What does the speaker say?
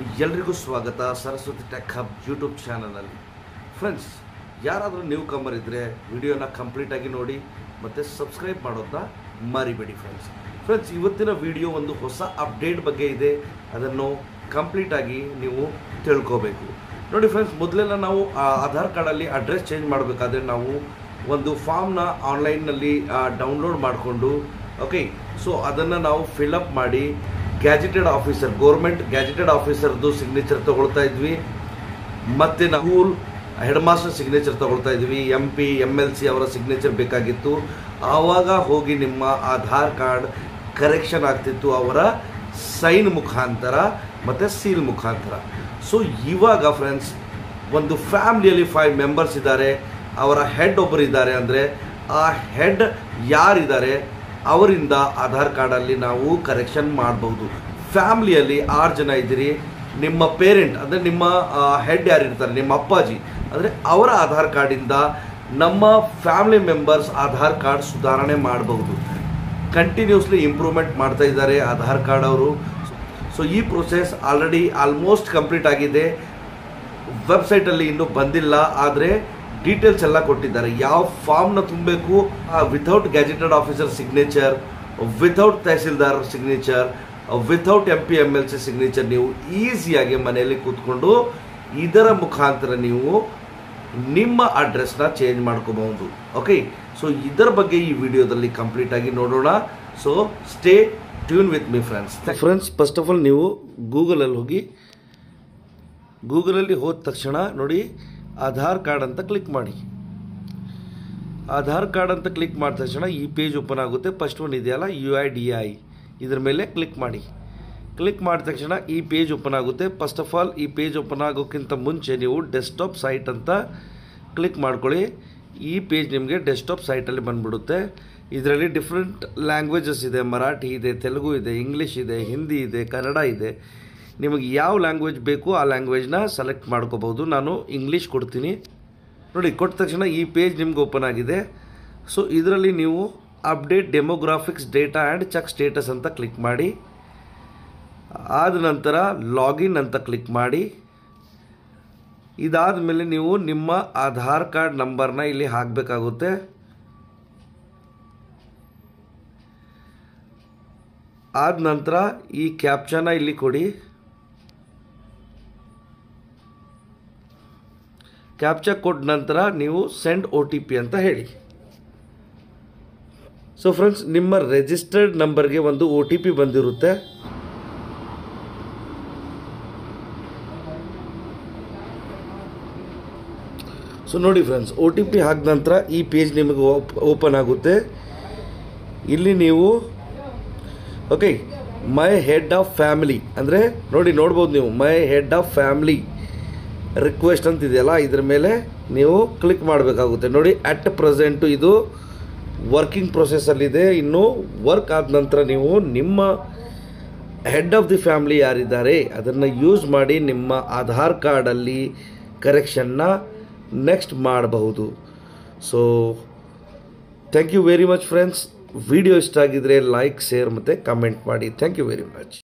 ಎಲ್ರಿಗೂ ಸ್ವಾಗತ Saraswathi tech hub YouTube ಚಾನಲಲ್ಲಿ ಫ್ರೆಂಡ್ಸ್ ಯಾರಾದರೂ ನ್ಯೂ ಕಮರ್ ಇದ್ದರೆ ವಿಡಿಯೋನ ಕಂಪ್ಲೀಟಾಗಿ ನೋಡಿ ಮತ್ತು ಸಬ್ಸ್ಕ್ರೈಬ್ ಮಾಡೋದನ್ನ ಮರಿಬೇಡಿ ಫ್ರೆಂಡ್ಸ್ ಫ್ರೆಂಡ್ಸ್ ಇವತ್ತಿನ ವಿಡಿಯೋ ಒಂದು ಹೊಸ ಅಪ್ಡೇಟ್ ಬಗ್ಗೆ ಇದೆ ಅದನ್ನು ಕಂಪ್ಲೀಟಾಗಿ ನೀವು ತಿಳ್ಕೋಬೇಕು ನೋಡಿ ಫ್ರೆಂಡ್ಸ್ ಮೊದಲೆಲ್ಲ ನಾವು ಆ, ಆಧಾರ್ ಕಾರ್ಡಲ್ಲಿ ಅಡ್ರೆಸ್ ಚೇಂಜ್ ಮಾಡಬೇಕಾದ್ರೆ ನಾವು ಒಂದು ಫಾರ್ಮ್ನ ಆನ್ಲೈನ್ನಲ್ಲಿ ಡೌನ್ಲೋಡ್ ಮಾಡಿಕೊಂಡು ಓಕೆ ಸೊ ಅದನ್ನು ನಾವು ಫಿಲಪ್ ಮಾಡಿ ಗ್ಯಾಜೆಟೆಡ್ ಆಫೀಸರ್ ಗೌರ್ಮೆಂಟ್ ಗ್ಯಾಜೆಟೆಡ್ ಆಫೀಸರ್ದು ಸಿಗ್ನೇಚರ್ ತಗೊಳ್ತಾ ಇದ್ವಿ ಮತ್ತು ನಾವು ಹೆಡ್ ಮಾಸ್ಟರ್ ಸಿಗ್ನೇಚರ್ ತಗೊಳ್ತಾ ಇದ್ವಿ M P M L C ಅವರ ಸಿಗ್ನೇಚರ್ ಬೇಕಾಗಿತ್ತು ಆವಾಗ ಹೋಗಿ ನಿಮ್ಮ ಆಧಾರ್ ಕಾರ್ಡ್ ಕರೆಕ್ಷನ್ ಆಗ್ತಿತ್ತು ಅವರ ಸೈನ್ ಮುಖಾಂತರ ಮತ್ತು ಸೀಲ್ ಮುಖಾಂತರ ಸೊ ಇವಾಗ ಫ್ರೆಂಡ್ಸ್ ಒಂದು ಫ್ಯಾಮ್ಲಿಯಲ್ಲಿ ಫೈವ್ ಮೆಂಬರ್ಸ್ ಇದ್ದಾರೆ ಅವರ ಹೆಡ್ ಒಬ್ಬರು ಇದ್ದಾರೆ ಅಂದರೆ ಆ ಹೆಡ್ ಯಾರಿದ್ದಾರೆ ಅವರಿಂದ ಆಧಾರ್ ಕಾರ್ಡಲ್ಲಿ ನಾವು ಕರೆಕ್ಷನ್ ಮಾಡಬಹುದು ಫ್ಯಾಮ್ಲಿಯಲ್ಲಿ ಆರು ಜನ ಇದ್ದೀರಿ ನಿಮ್ಮ ಪೇರೆಂಟ್ ಅಂದರೆ ನಿಮ್ಮ ಹೆಡ್ ಯಾರಿರ್ತಾರೆ ನಿಮ್ಮ ಅಪ್ಪಾಜಿ ಅಂದರೆ ಅವರ ಆಧಾರ್ ಕಾರ್ಡಿಂದ ನಮ್ಮ ಫ್ಯಾಮಿಲಿ ಮೆಂಬರ್ಸ್ ಆಧಾರ್ ಕಾರ್ಡ್ ಸುಧಾರಣೆ ಮಾಡಬಹುದು ಕಂಟಿನ್ಯೂಸ್ಲಿ ಇಂಪ್ರೂವ್ಮೆಂಟ್ ಮಾಡ್ತಾ ಇದ್ದಾರೆ ಆಧಾರ್ ಕಾರ್ಡ್ ಅವರು ಸೊ ಈ ಪ್ರೊಸೆಸ್ ಆಲ್ರೆಡಿ ಆಲ್ಮೋಸ್ಟ್ ಕಂಪ್ಲೀಟ್ ಆಗಿದೆ ವೆಬ್ಸೈಟಲ್ಲಿ ಇನ್ನೂ ಬಂದಿಲ್ಲ ಆದರೆ ಡೀಟೇಲ್ಸ್ ಎಲ್ಲ ಕೊಟ್ಟಿದ್ದಾರೆ ಯಾವ ಫಾರ್ಮ್ನ ತುಂಬಬೇಕು without gazetted officer signature without tahsildar signature without M P M L C signature ನೀವು ಈಸಿಯಾಗಿ ಮನೆಯಲ್ಲಿ ಕೂತ್ಕೊಂಡು ಇದರ ಮುಖಾಂತರ ನೀವು ನಿಮ್ಮ ಅಡ್ರೆಸ್ನ ಚೇಂಜ್ ಮಾಡ್ಕೋಬಹುದು ಓಕೆ ಸೊ ಇದರ ಬಗ್ಗೆ ಈ ವಿಡಿಯೋದಲ್ಲಿ ಕಂಪ್ಲೀಟ್ ಆಗಿ ನೋಡೋಣ so stay tune with me friends friends first of all ನೀವು ಗೂಗಲಲ್ಲಿ ಹೋಗಿ ಗೂಗಲಲ್ಲಿ ಹೋದ ತಕ್ಷಣ ನೋಡಿ ಆಧಾರ್ ಕಾರ್ಡ್ ಅಂತ ಕ್ಲಿಕ್ ಮಾಡಿ ಆಧಾರ್ ಕಾರ್ಡ್ ಅಂತ ಕ್ಲಿಕ್ ಮಾಡಿದ ತಕ್ಷಣ ಈ ಪೇಜ್ ಓಪನ್ ಆಗುತ್ತೆ ಫಸ್ಟ್ ಒನ್ ಇದೆಯಲ್ಲ ಯು ಐ ಡಿ ಐ ಇದ್ರ ಮೇಲೆ ಕ್ಲಿಕ್ ಮಾಡಿ ಕ್ಲಿಕ್ ಮಾಡಿದ ತಕ್ಷಣ ಈ ಪೇಜ್ ಓಪನ್ ಆಗುತ್ತೆ ಫಸ್ಟ್ ಆಫ್ ಆಲ್ ಈ ಪೇಜ್ ಓಪನ್ ಆಗೋಕ್ಕಿಂತ ಮುಂಚೆ ನೀವು ಡೆಸ್ಕ್ಟಾಪ್ ಸೈಟ್ ಅಂತ ಕ್ಲಿಕ್ ಮಾಡ್ಕೊಳ್ಳಿ ಈ ಪೇಜ್ ನಿಮಗೆ ಡೆಸ್ಕ್ಟಾಪ್ ಸೈಟಲ್ಲಿ ಬಂದ್ಬಿಡುತ್ತೆ ಇದರಲ್ಲಿ ಡಿಫ್ರೆಂಟ್ ಲ್ಯಾಂಗ್ವೇಜಸ್ ಇದೆ ಮರಾಠಿ ಇದೆ ತೆಲುಗು ಇದೆ ಇಂಗ್ಲೀಷ್ ಇದೆ ಹಿಂದಿ ಇದೆ ಕನ್ನಡ ಇದೆ ನಿಮಗೆ ಯಾವ ಲ್ಯಾಂಗ್ವೇಜ್ ಬೇಕು ಆ ಲ್ಯಾಂಗ್ವೇಜ್ನ ಸೆಲೆಕ್ಟ್ ಮಾಡ್ಕೋಬೋದು ನಾನು ಇಂಗ್ಲೀಷ್ ಕೊಡ್ತೀನಿ ನೋಡಿ ಕೊಟ್ಟ ತಕ್ಷಣ ಈ ಪೇಜ್ ನಿಮ್ಗೆ ಓಪನ್ ಆಗಿದೆ ಸೊ ಇದರಲ್ಲಿ ನೀವು update demographics data and check status ಅಂತ ಕ್ಲಿಕ್ ಮಾಡಿ ಆದ ನಂತರ ಲಾಗಿನ್ ಅಂತ ಕ್ಲಿಕ್ ಮಾಡಿ ಇದಾದ ಮೇಲೆ ನೀವು ನಿಮ್ಮ ಆಧಾರ್ ಕಾರ್ಡ್ ನಂಬರ್ನ ಇಲ್ಲಿ ಹಾಕಬೇಕಾಗುತ್ತೆ ಆದ ನಂತರ ಈ ಕ್ಯಾಪ್ಚನ ಇಲ್ಲಿ ಕೊಡಿ ಕ್ಯಾಪ್ಚಾ ಕೊಟ್ಟ ನಂತರ ನೀವು ಸೆಂಡ್ ಒ ಟಿ ಪಿ ಅಂತ ಹೇಳಿ ಸೊ ಫ್ರೆಂಡ್ಸ್ ನಿಮ್ಮ ರಿಜಿಸ್ಟರ್ಡ್ ನಂಬರ್ಗೆ ಒಂದು ಒ ಟಿ ಪಿ ಬಂದಿರುತ್ತೆ ಸೊ ನೋಡಿ ಫ್ರೆಂಡ್ಸ್ ಒ ಟಿ ಪಿ ಹಾಕಿದ ನಂತರ ಈ ಪೇಜ್ ನಿಮಗೆ ಓಪನ್ ಆಗುತ್ತೆ ಇಲ್ಲಿ ನೀವು okay my head of family ಅಂದರೆ ನೋಡಿ ನೋಡ್ಬೋದು ನೀವು my head of family request ಅಂತ ಇದೆಯಲ್ಲ ಇದ್ರ ಮೇಲೆ ನೀವು ಕ್ಲಿಕ್ ಮಾಡಬೇಕಾಗುತ್ತೆ ನೋಡಿ ಅಟ್ ಪ್ರೆಸೆಂಟು ಇದು ವರ್ಕಿಂಗ್ ಪ್ರೊಸೆಸಲ್ಲಿದೆ ಇನ್ನು ವರ್ಕ್ ಆದ ನಂತರ ನೀವು ನಿಮ್ಮ ಹೆಡ್ ಆಫ್ ದಿ ಫ್ಯಾಮಿಲಿ ಯಾರಿದ್ದಾರೆ ಅದನ್ನು ಯೂಸ್ ಮಾಡಿ ನಿಮ್ಮ ಆಧಾರ್ ಕಾರ್ಡಲ್ಲಿ ಕರೆಕ್ಷನ್ನ ನೆಕ್ಸ್ಟ್ ಮಾಡಬಹುದು so thank you very much friends video ಇಷ್ಟ ಆಗಿದ್ರೆ ಲೈಕ್ ಶೇರ್ ಮತ್ತು ಕಮೆಂಟ್ ಮಾಡಿ ಥ್ಯಾಂಕ್ ಯು ವೆರಿ ಮಚ್